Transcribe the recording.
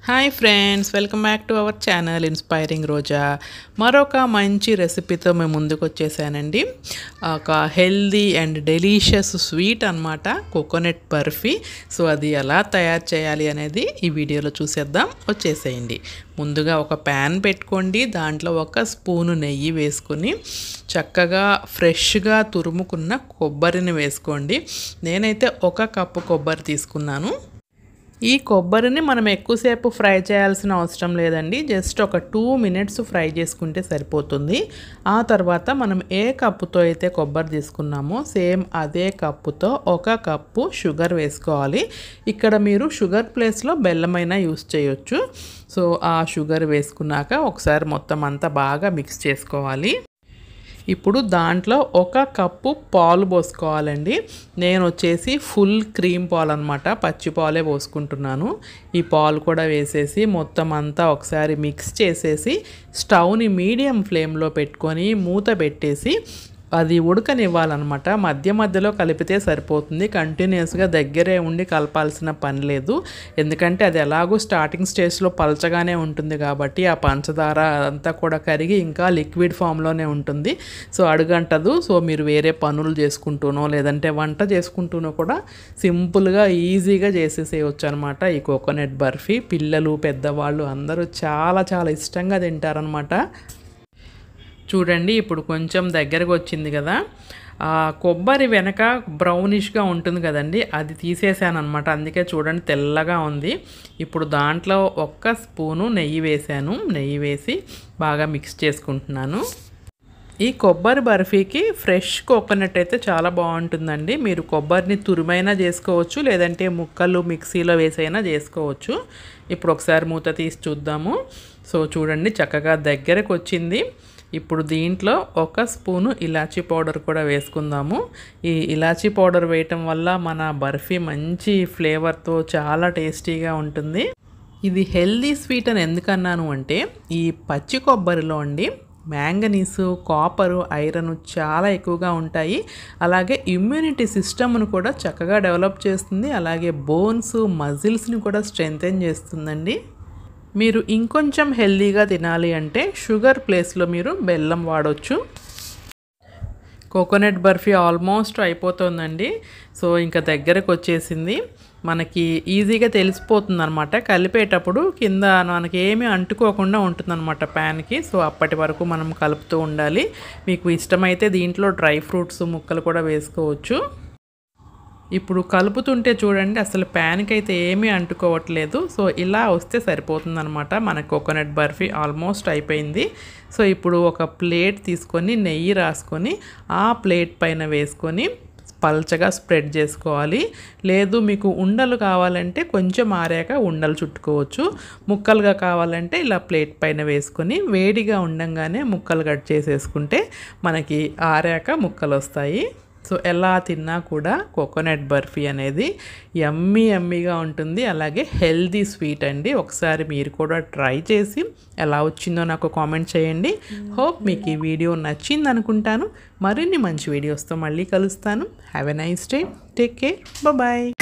hi friends welcome back to our channel inspiring Roja మరొక మంచి రెసిపీతో మేము ముందుకు వచ్చేసానండి ఒక హెల్దీ అండ్ డెలీషియస్ స్వీట్ అనమాట కోకోనట్ బర్ఫీ సో అది ఎలా తయారు చేయాలి అనేది ఈ వీడియోలో చూసేద్దాం వచ్చేసేయండి ముందుగా ఒక ప్యాన్ పెట్టుకోండి దాంట్లో ఒక స్పూను నెయ్యి వేసుకుని చక్కగా ఫ్రెష్గా తురుముకున్న కొబ్బరిని వేసుకోండి నేనైతే ఒక కప్పు కొబ్బరి తీసుకున్నాను ఈ కొబ్బరిని మనం ఎక్కువసేపు ఫ్రై చేయాల్సిన అవసరం లేదండి జస్ట్ ఒక టూ మినిట్స్ ఫ్రై చేసుకుంటే సరిపోతుంది ఆ తర్వాత మనం ఏ కప్పుతో అయితే కొబ్బరి తీసుకున్నామో సేమ్ అదే కప్పుతో ఒక కప్పు షుగర్ వేసుకోవాలి ఇక్కడ మీరు షుగర్ ప్లేస్లో బెల్లమైనా యూస్ చేయొచ్చు సో ఆ షుగర్ వేసుకున్నాక ఒకసారి మొత్తం అంతా బాగా మిక్స్ చేసుకోవాలి ఇప్పుడు దాంట్లో ఒక కప్పు పాలు పోసుకోవాలండి నేను వచ్చేసి ఫుల్ క్రీమ్ పాలు అనమాట పచ్చి పాలే పోసుకుంటున్నాను ఈ పాలు కూడా వేసేసి మొత్తం అంతా ఒకసారి మిక్స్ చేసేసి స్టవ్ని మీడియం ఫ్లేమ్లో పెట్టుకొని మూత పెట్టేసి అది ఉడకనివ్వాలన్నమాట మధ్య మధ్యలో కలిపితే సరిపోతుంది కంటిన్యూస్గా దగ్గరే ఉండి కలపాల్సిన పని లేదు ఎందుకంటే అది ఎలాగో స్టార్టింగ్ స్టేజ్లో పలచగానే ఉంటుంది కాబట్టి ఆ పంచదార అంతా కూడా కరిగి ఇంకా లిక్విడ్ ఫామ్లోనే ఉంటుంది సో అడుగంటదు సో మీరు వేరే పనులు చేసుకుంటూనో లేదంటే వంట చేసుకుంటూనో కూడా సింపుల్గా ఈజీగా చేసేసేయచ్చు అనమాట ఈ కోకోనట్ బర్ఫీ పిల్లలు పెద్దవాళ్ళు అందరూ చాలా చాలా ఇష్టంగా తింటారనమాట చూడండి ఇప్పుడు కొంచెం దగ్గరకు వచ్చింది కదా ఆ కొబ్బరి వెనక బ్రౌనిష్గా ఉంటుంది కదండి అది తీసేసాను అనమాట అందుకే చూడండి తెల్లగా ఉంది ఇప్పుడు దాంట్లో ఒక్క స్పూను నెయ్యి వేసాను నెయ్యి వేసి బాగా మిక్స్ చేసుకుంటున్నాను ఈ కొబ్బరి బర్ఫీకి ఫ్రెష్ కోకోనట్ అయితే చాలా బాగుంటుందండి మీరు కొబ్బరిని తురిమైనా చేసుకోవచ్చు లేదంటే ముక్కలు మిక్సీలో వేసైనా చేసుకోవచ్చు ఇప్పుడు ఒకసారి మూత తీసి చూద్దాము సో చూడండి చక్కగా దగ్గరకు వచ్చింది ఇప్పుడు దీంట్లో ఒక స్పూను ఇలాచీ పౌడర్ కూడా వేసుకుందాము ఈ ఇలాచీ పౌడర్ వేయటం వల్ల మన బర్ఫీ మంచి ఫ్లేవర్తో చాలా టేస్టీగా ఉంటుంది ఇది హెల్దీ స్వీట్ అని ఎందుకన్నాను అంటే ఈ పచ్చి కొబ్బరిలో అండి మ్యాంగనీసు కాపరు ఐరన్ చాలా ఎక్కువగా ఉంటాయి అలాగే ఇమ్యూనిటీ సిస్టమ్ను కూడా చక్కగా డెవలప్ చేస్తుంది అలాగే బోన్స్ మజిల్స్ని కూడా స్ట్రెంగ్తెన్ చేస్తుందండి మీరు ఇంకొంచెం హెల్దీగా తినాలి అంటే షుగర్ ప్లేస్లో మీరు బెల్లం వాడవచ్చు కోకోనట్ బర్ఫీ ఆల్మోస్ట్ అయిపోతుందండి సో ఇంకా దగ్గరకు వచ్చేసింది మనకి ఈజీగా తెలిసిపోతుంది అనమాట కలిపేటప్పుడు కింద మనకి ఏమీ అంటుకోకుండా ఉంటుందన్నమాట ప్యాన్కి సో అప్పటి వరకు మనం కలుపుతూ ఉండాలి మీకు ఇష్టమైతే దీంట్లో డ్రై ఫ్రూట్స్ ముక్కలు కూడా వేసుకోవచ్చు ఇప్పుడు కలుపుతుంటే చూడండి అసలు ప్యాన్కి అయితే ఏమీ అంటుకోవట్లేదు సో ఇలా వస్తే సరిపోతుందనమాట మన కోకోనట్ బర్ఫీ ఆల్మోస్ట్ అయిపోయింది సో ఇప్పుడు ఒక ప్లేట్ తీసుకొని నెయ్యి రాసుకొని ఆ ప్లేట్ పైన వేసుకొని పల్చగా స్ప్రెడ్ చేసుకోవాలి లేదు మీకు ఉండలు కావాలంటే కొంచెం ఆరాక ఉండలు చుట్టుకోవచ్చు ముక్కలుగా కావాలంటే ఇలా ప్లేట్ పైన వేసుకొని వేడిగా ఉండంగానే ముక్కలు కట్ చేసేసుకుంటే మనకి ఆరాక ముక్కలు వస్తాయి సో ఎలా తిన్నా కూడా కోకోనట్ బర్ఫీ అనేది ఎమ్మీ ఎమ్మీగా ఉంటుంది అలాగే హెల్దీ స్వీట్ అండి ఒకసారి మీరు కూడా ట్రై చేసి ఎలా వచ్చిందో నాకు కామెంట్ చేయండి హోప్ మీకు ఈ వీడియో నచ్చింది అనుకుంటాను మరిన్ని మంచి వీడియోస్తో మళ్ళీ కలుస్తాను have a nice day take care bye